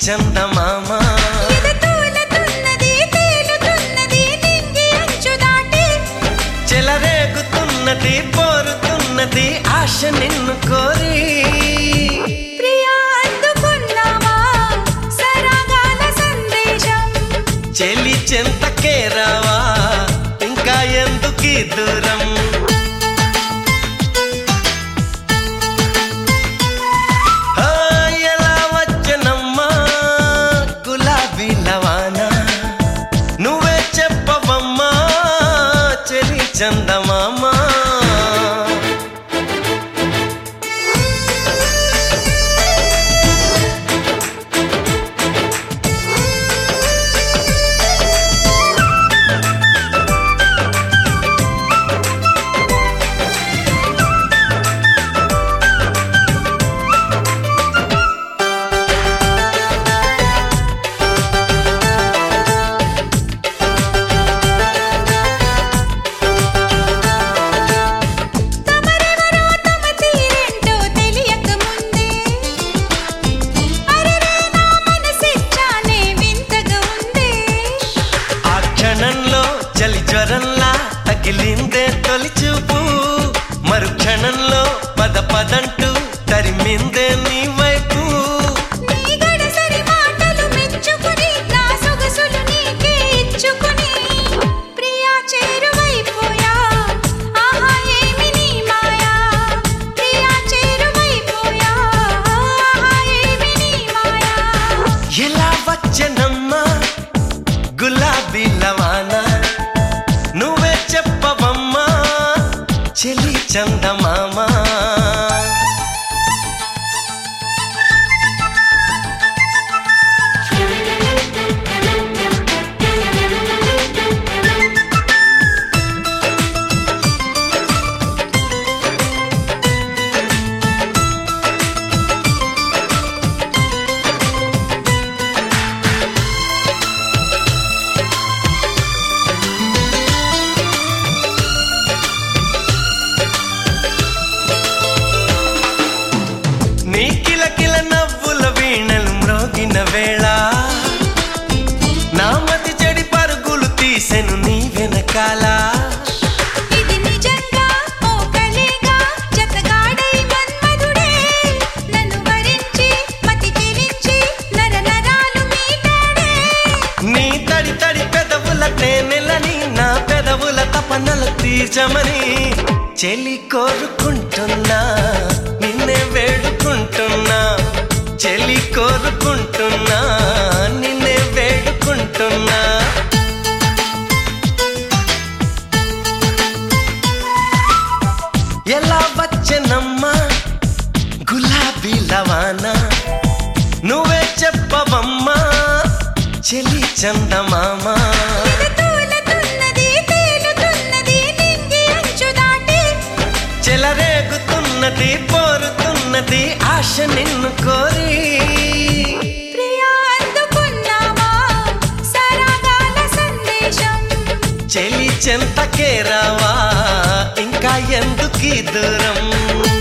చందమామ ఎదతూలతున్నది తేలుతున్నది నింగి అంచు దాటి చెలరేగుతున్నది పోరుతున్నది ఆశ నిన్ను కోరి ప్రియా అందుకున్నావా సరాగాల సందేశం చెలి చెంతకే రావా ఇంకా ఎందుకీ దూరం ఆ, ఎలా వచ్చనమ్మా గులాబీ లవానా నువ్వే చెప్పవమ్మా చెలి చందమామా తమరెవరో తమ తీరేంటో తెలియక ముందే అరెరే నా మనసిచ్చానే వింతగా ఉందే ఆ క్షణంలో చలి జ్వరంలా తగిలిందే తొలి చూపు మరు క్షణంలో పద పదంటూ తరిమిందే నీ వైపు నీ గడసరి మాటలు మెచ్చుకుని నా సొగసులు నీకే ఇచ్చుకుని ప్రియా చేరువైపోయా ఆహా ఏమి నీ మాయా ప్రియా చేరువైపోయా ఆహా ఏమి నీ మాయా ఎలా వచ్చనమ్మా గులాబీ లవానా నువ్వే చెప్పవమ్మా చెలి చందమామా నీ కిలకిల నవ్వుల వీణలు మ్రోగిన వేళ నా మతి చెడి పరుగులు తీసెను నీ వెనకాల ఇది నిజంగా ఓ కలేగా జతగాడై మన్మధుడే నన్ను వరించి మతి చెలించి నర నరాలు మీటాడే నీ తడి తడి పెదవుల తేనెలని నా పెదవుల తపనల తీర్చమని చెలి కోరుకుంటున్నా నిన్నే వేడుకుంటున్నా చెలి కోరుకుంటున్నా నిన్నే వేడుకుంటున్నా ఎలా వచ్చనమ్మా గులాబీ లవానా నువ్వే చెప్పవమ్మా చెలి చందమామా ఎదతూలతున్నది తేలుతున్నది నింగి అంచు దాటి చెలరేగుతున్నది పోరుతున్నది ఆశ నిన్ను కోరి ప్రియా అందుకున్నావా సరాగాల సందేశం చెలి చెంతకే రావా ఇంకా ఎందుకీ దూరం